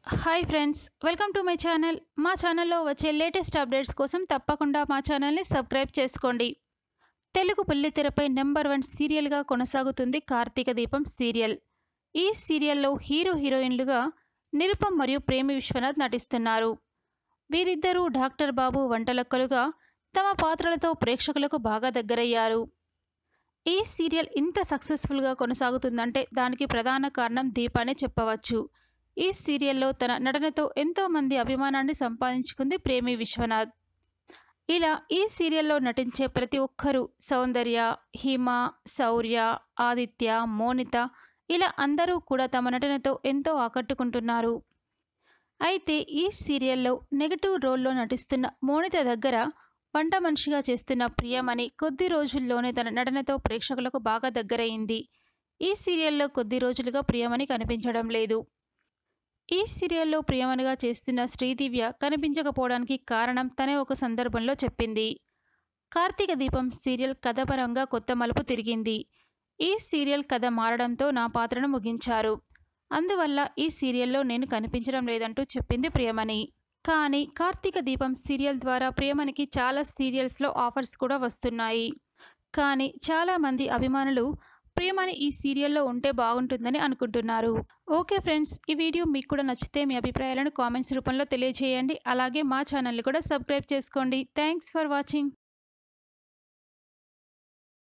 hi friends welcome to my channel మా ఛానల్లో వచ్చే లేటెస్ట్ అప్డేట్స్ కోసం తప్పకుండా మా ఛానల్ని సబ్స్క్రైబ్ చేసుకోండి తెలుగు బుల్లితెరపై నెంబర్ వన్ సీరియల్గా కొనసాగుతుంది కార్తీక దీపం సీరియల్ ఈ సీరియల్లో హీరో హీరోయిన్లుగా నిరుపం మరియు ప్రేమి విశ్వనాథ్ నటిస్తున్నారు వీరిద్దరూ డాక్టర్ బాబు వంటలక్కలుగా తమ పాత్రలతో ప్రేక్షకులకు బాగా దగ్గరయ్యారు ఈ సీరియల్ ఇంత సక్సెస్ఫుల్గా కొనసాగుతుందంటే దానికి ప్రధాన కారణం దీపానే చెప్పవచ్చు ఈ సీరియల్లో తన నటనతో ఎంతో మంది అభిమానాన్ని సంపాదించుకుంది ప్రేమి విశ్వనాథ్ ఇలా ఈ సీరియల్లో నటించే ప్రతి ఒక్కరూ సౌందర్య హిమ శౌర్య ఆదిత్య మోనిత ఇలా అందరూ కూడా తమ నటనతో ఎంతో ఆకట్టుకుంటున్నారు అయితే ఈ సీరియల్లో నెగటివ్ రోల్లో నటిస్తున్న మోనిత దగ్గర వంట మనిషిగా చేస్తున్న ప్రియమణి కొద్ది రోజుల్లోనే తన నటనతో ప్రేక్షకులకు బాగా దగ్గరయింది ఈ సీరియల్లో కొద్ది రోజులుగా ప్రియమణి కనిపించడం లేదు ఈ సీరియల్లో ప్రియమణిగా చేస్తున్న శ్రీదివ్య కనిపించకపోవడానికి కారణం తనే ఒక సందర్భంలో చెప్పింది కార్తీక దీపం సీరియల్ కథపరంగా కొత్త మలుపు తిరిగింది ఈ సీరియల్ కథ మారడంతో నా పాత్రను ముగించారు అందువల్ల ఈ సీరియల్లో నేను కనిపించడం లేదంటూ చెప్పింది ప్రియమణి కానీ కార్తీక దీపం సీరియల్ ద్వారా ప్రియమణికి చాలా సీరియల్స్లో ఆఫర్స్ కూడా వస్తున్నాయి కానీ చాలామంది అభిమానులు ప్రియమణి ఈ సీరియల్లో ఉంటే బాగుంటుందని అనుకుంటున్నారు ఓకే ఫ్రెండ్స్ ఈ వీడియో మీకు కూడా నచ్చితే మీ అభిప్రాయాలను కామెంట్స్ రూపంలో తెలియజేయండి అలాగే మా ఛానల్ని కూడా సబ్స్క్రైబ్ చేసుకోండి థ్యాంక్స్ ఫర్ వాచింగ్